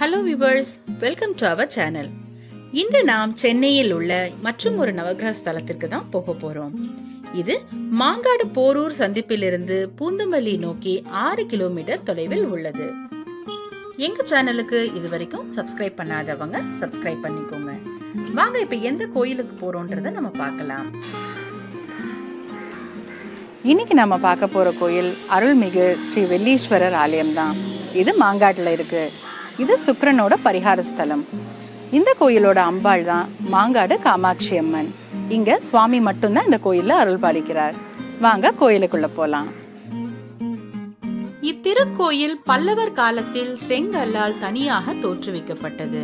hello viewers welcome to our channel இன்று நாம் சென்னையில் உள்ள மற்றும் ஒரு நவகிரக ஸ்தலத்திற்கு தான் போக போறோம் இது மாங்காடு போரூர் சந்திப்பிலிருந்து பூந்தமல்லி நோக்கி ஆறு கிலோமீட்டர் தொலைவில் உள்ளது எங்க சேனலுக்கு இது வரைக்கும் சப்ஸ்கிரைப் பண்ணாதவங்க சப்ஸ்கிரைப் பண்ணிக்கோங்க வாங்க இப்ப எந்த கோயிலுக்கு போறோன்றத நம்ம பார்க்கலாம் இன்னைக்கு நம்ம பார்க்க போற கோயில் அருள்மிகு ஸ்ரீ வெள்ளீஸ்வரர் ஆலயம் தான் இது மாங்காட்டில் இருக்கு இது சுக்கிரனோட பரிகார ஸ்தலம் இந்த கோயிலோட அம்பாள் தான் மாங்காடு காமாட்சி அம்மன் இங்க சுவாமி மட்டும்தான் இந்த கோயில்ல அருள் பாலிக்கிறார் வாங்க கோயிலுக்குள்ள போலாம் இத்திருக்கோயில் பல்லவர் காலத்தில் செங்கல்லால் தனியாக தோற்றுவிக்கப்பட்டது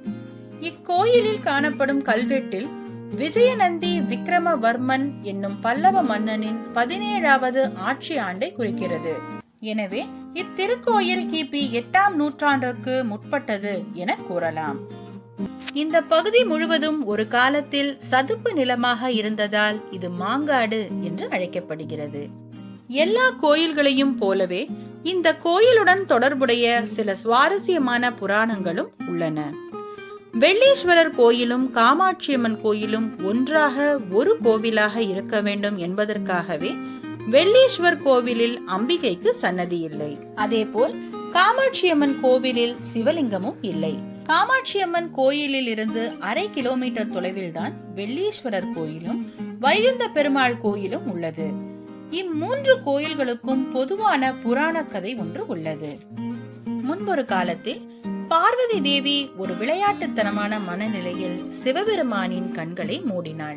இக்கோயிலில் காணப்படும் கல்வெட்டில் விஜயநந்தி விக்ரமவர்மன் என்னும் பல்லவ மன்னனின் பதினேழாவது ஆட்சி ஆண்டை குறிக்கிறது எனவே இத்திருக்கோயில் கிபி எட்டாம் நூற்றாண்டிற்கு முற்பட்டது என கூறலாம் இந்த பகுதி முழுவதும் ஒரு காலத்தில் சதுப்பு நிலமாக இருந்ததால் இது மாங்காடு என்று அழைக்கப்படுகிறது எல்லா கோயில்களையும் போலவே இந்த கோயிலுடன் தொடர்புடைய சில சுவாரஸ்யமான புராணங்களும் உள்ளன வெள்ளீஸ்வரர் கோயிலும் காமாட்சியம்மன் கோயிலும் ஒன்றாக ஒரு கோவிலாக இருக்க வேண்டும் என்பதற்காகவே வெள்ளீஸ்வர் கோவிலில் அம்பிகைக்கு சன்னதி இல்லை அதேபோல் காமாட்சியம்மன் கோவிலில் சிவலிங்கமும் இல்லை காமாட்சியம்மன் கோயிலில் இருந்து அரை கிலோமீட்டர் தொலைவில் தான் வெள்ளீஸ்வரர் கோயிலும் வைகுந்த பெருமாள் கோயிலும் உள்ளது இம்மூன்று கோயில்களுக்கும் பொதுவான புராண கதை ஒன்று உள்ளது முன்பொரு காலத்தில் பார்வதி தேவி ஒரு விளையாட்டுத்தனமான மனநிலையில் சிவபெருமானின் கண்களை மூடினாள்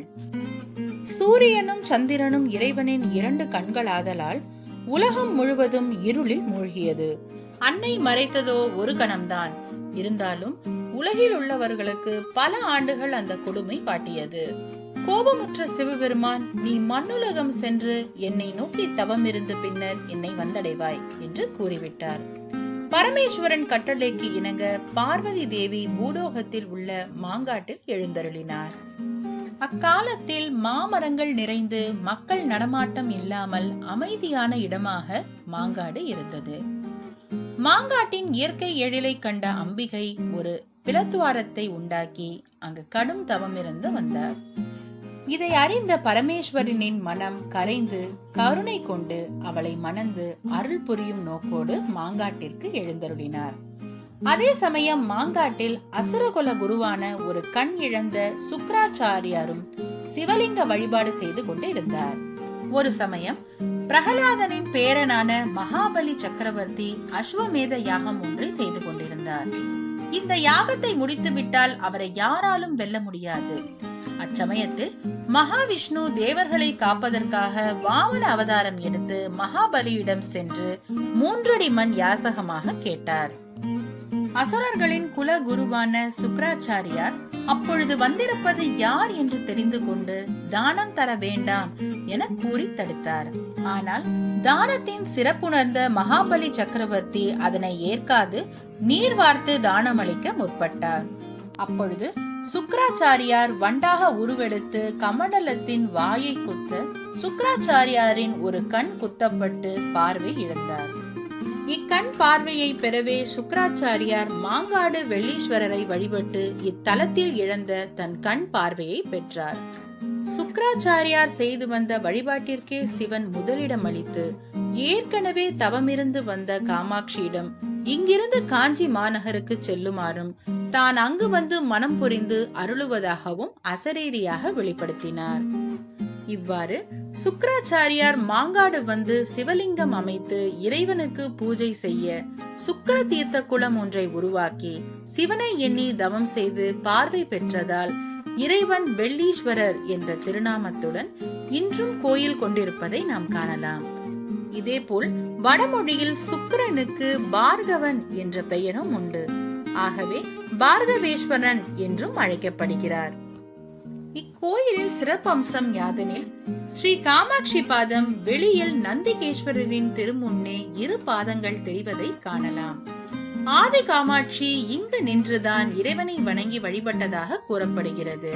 சூரியனும் சந்திரனும் இறைவனின் இரண்டு கண்களாதலால் உலகம் முழுவதும் இருளில் மூழ்கியது அன்னை மறைத்ததோ ஒரு கணம்தான் இருந்தாலும் உலகில் உள்ளவர்களுக்கு பல ஆண்டுகள் அந்த கொடுமை காட்டியது கோபமுற்ற சிவபெருமான் நீ மண்ணுலகம் சென்று என்னை நோக்கி தவம் இருந்து பின்னர் என்னை வந்தடைவாய் என்று கூறிவிட்டார் பரமேஸ்வரன் கட்டளைக்கு இணங்க பார்வதி தேவி பூலோகத்தில் உள்ள மாங்காட்டில் எழுந்தருளினார் அக்காலத்தில் மாமரங்கள் நிறைந்து மக்கள் நடமாட்டம் இல்லாமல் அமைதியான இடமாக மாங்காடு இருந்தது மாங்காட்டின் இயற்கை எழிலை கண்ட அம்பிகை ஒரு பிளத்துவாரத்தை உண்டாக்கி அங்கு கடும் தவம் இருந்து வந்தார் இதை அறிந்த பரமேஸ்வரனின் மனம் கரைந்து கருணை கொண்டு அவளை மணந்து அருள் புரியும் நோக்கோடு மாங்காட்டிற்கு எழுந்தருளினார் அதே சமயம் மாங்காட்டில் அசுரகுல குருவான ஒரு கண் இழந்த சுக்ராச்சாரியாரும் சிவலிங்க வழிபாடு செய்து கொண்டு இருந்தார் ஒரு சமயம் பிரகலாதனின் பேரனான மகாபலி சக்கரவர்த்தி அஸ்வமேத யாகம் ஒன்றை செய்து கொண்டிருந்தார் இந்த யாகத்தை முடித்துவிட்டால் அவரை யாராலும் வெல்ல முடியாது அச்சமயத்தில் மகாவிஷ்ணு தேவர்களை காப்பதற்காக வாமன அவதாரம் எடுத்து மகாபலியிடம் சென்று மூன்றடி மண் யாசகமாக கேட்டார் அசுரர்களின் குல குருவான சுக்ராச்சாரியார் அப்பொழுது வந்திருப்பது யார் என்று தெரிந்து கொண்டு தானம் தர வேண்டாம் என கூறி தடுத்தார் ஆனால் தானத்தின் சிறப்புணர்ந்த மகாபலி சக்கரவர்த்தி அதனை ஏற்காது நீர் வார்த்து தானமளிக்க முற்பட்டார் அப்பொழுது சுக்ராச்சாரியார் வண்டாக உருவெடுத்து கமண்டலத்தின் வாயை குத்த சுக்ராச்சாரியாரின் ஒரு கண் குத்தப்பட்டு பார்வை இழந்தார் இக்கண் பார்வையை பெறவே சுக்கராச்சாரியார் மாங்காடு வெள்ளீஸ்வரரை வழிபட்டு இத்தலத்தில் இழந்த தன் கண் பார்வையை பெற்றார் சுக்கராச்சாரியார் செய்து வந்த வழிபாட்டிற்கே சிவன் முதலிடம் அளித்து ஏற்கனவே தவமிருந்து வந்த காமாட்சியிடம் இங்கிருந்து காஞ்சி மாநகருக்கு செல்லுமாறும் தான் அங்கு வந்து மனம் புரிந்து அருளுவதாகவும் அசரீரியாக வெளிப்படுத்தினார் இவ்வாறு சுக்கராச்சாரியார் மாங்காடு வந்து சிவலிங்கம் அமைத்து இறைவனுக்கு பூஜை செய்ய சுக்கர தீர்த்த குளம் ஒன்றை உருவாக்கி சிவனை எண்ணி தவம் செய்து பார்வை பெற்றதால் இறைவன் வெள்ளீஸ்வரர் என்ற திருநாமத்துடன் இன்றும் கோயில் கொண்டிருப்பதை நாம் காணலாம் இதேபோல் வடமொழியில் சுக்கிரனுக்கு பார்கவன் என்ற பெயரும் உண்டு ஆகவே பார்கவேஸ்வரன் என்றும் அழைக்கப்படுகிறார் இக்கோயிலில் சிறப்பம்சம் யாதெனில் ஸ்ரீ காமாட்சி பாதம் வெளியில் நந்திகேஸ்வரரின் திருமுன்னே இரு பாதங்கள் தெரிவதை காணலாம் ஆதி காமாட்சி இங்கு நின்றுதான் இறைவனை வணங்கி வழிபட்டதாக கூறப்படுகிறது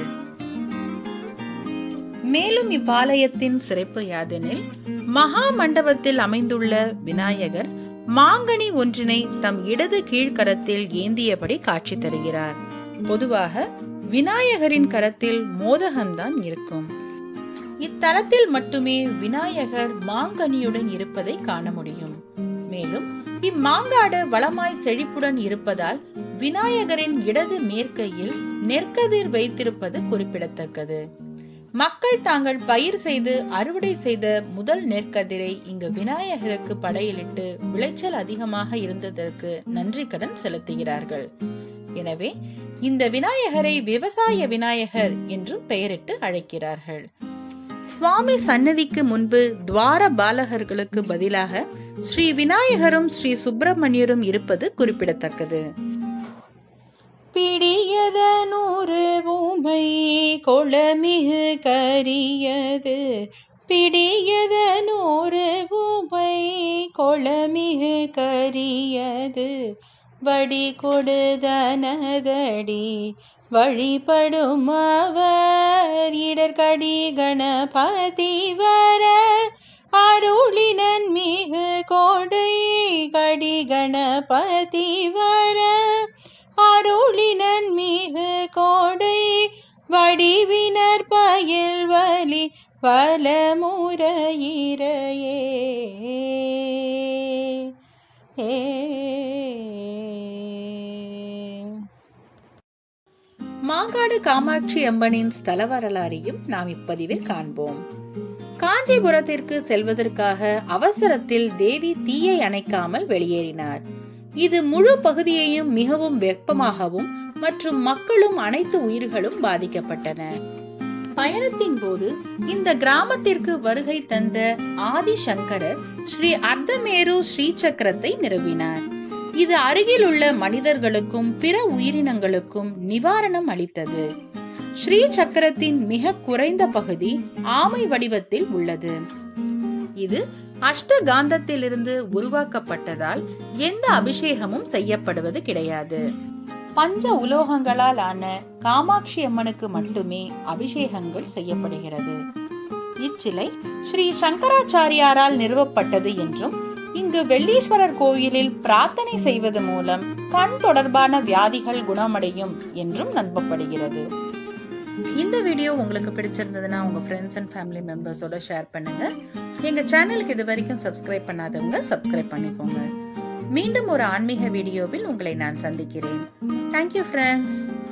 மேலும் இவ்வாலயத்தின் சிறப்பு யாதெனில் மகா மண்டபத்தில் அமைந்துள்ள விநாயகர் மாங்கனி ஒன்றினை தம் இடது கீழ்கரத்தில் ஏந்தியபடி காட்சி தருகிறார் பொதுவாக விநாயகரின் கரத்தில் மோதகம்தான் இருக்கும் இத்தலத்தில் மட்டுமே விநாயகர் மாங்கனியுடன் இருப்பதை காண முடியும் மேலும் இம்மாங்காடு வளமாய் செழிப்புடன் இருப்பதால் விநாயகரின் இடது மேற்கையில் நெற்கதிர் வைத்திருப்பது குறிப்பிடத்தக்கது மக்கள் தாங்கள் பயிர் செய்து அறுவடை செய்த முதல் நெற்கதிரை இங்கு விநாயகருக்கு படையலிட்டு விளைச்சல் அதிகமாக இருந்ததற்கு நன்றி கடன் செலுத்துகிறார்கள் எனவே இந்த விநாயகரை விவசாய விநாயகர் என்றும் பெயரிட்டு அழைக்கிறார்கள் சுவாமி சன்னதிக்கு முன்பு துவார பாலகர்களுக்கு பதிலாக ஸ்ரீ விநாயகரும் ஸ்ரீ சுப்பிரமணியரும் இருப்பது குறிப்பிடத்தக்கது பிடியத நூறு ஊமை கொளமிகு கரியது பிடியத நூறு ஊமை கொளமிகு கரியது வடி கொடுதனதடி வழிபடும் அவர் இடர்கடி கணபதி வர அருளினன் மிகு கோடை கடி கணபதி வர அருளினன் மிகு கோடை வடிவினர் பயில் வலி வலமுறையிறையே ஏ மாங்காடு காமாட்சி அம்மனின் ஸ்தல வரலாறையும் நாம் இப்பதிவில் காண்போம் காஞ்சிபுரத்திற்கு செல்வதற்காக அவசரத்தில் தேவி தீயை அணைக்காமல் வெளியேறினார் இது முழு பகுதியையும் மிகவும் வெப்பமாகவும் மற்றும் மக்களும் அனைத்து உயிர்களும் பாதிக்கப்பட்டன பயணத்தின் போது இந்த கிராமத்திற்கு வருகை தந்த ஆதிசங்கரர் ஸ்ரீ அர்த்தமேரு ஸ்ரீசக்கரத்தை நிறுவினார் இது அருகில் உள்ள மனிதர்களுக்கும் பிற உயிரினங்களுக்கும் நிவாரணம் அளித்தது ஸ்ரீ சக்கரத்தின் மிக குறைந்த பகுதி ஆமை வடிவத்தில் உள்ளது இது அஷ்டகாந்தத்திலிருந்து உருவாக்கப்பட்டதால் எந்த அபிஷேகமும் செய்யப்படுவது கிடையாது பஞ்ச உலோகங்களால் ஆன காமாட்சி அம்மனுக்கு மட்டுமே அபிஷேகங்கள் செய்யப்படுகிறது இச்சிலை ஸ்ரீ சங்கராச்சாரியாரால் நிறுவப்பட்டது என்றும் இங்கு வெள்ளீஸ்வரர் கோயிலில் பிரார்த்தனை செய்வது மூலம் கண் தொடர்பான வியாதிகள் குணமடையும் என்றும் நம்பப்படுகிறது இந்த வீடியோ உங்களுக்கு பிடிச்சிருந்ததுன்னா உங்க ஃப்ரெண்ட்ஸ் அண்ட் ஃபேமிலி மெம்பர்ஸோட ஷேர் பண்ணுங்க எங்க சேனலுக்கு இது வரைக்கும் சப்ஸ்கிரைப் பண்ணாதவங்க சப்ஸ்கிரைப் பண்ணிக்கோங்க மீண்டும் ஒரு ஆன்மீக வீடியோவில் உங்களை நான் சந்திக்கிறேன் தேங்க்யூ ஃப்ரெண்ட்ஸ்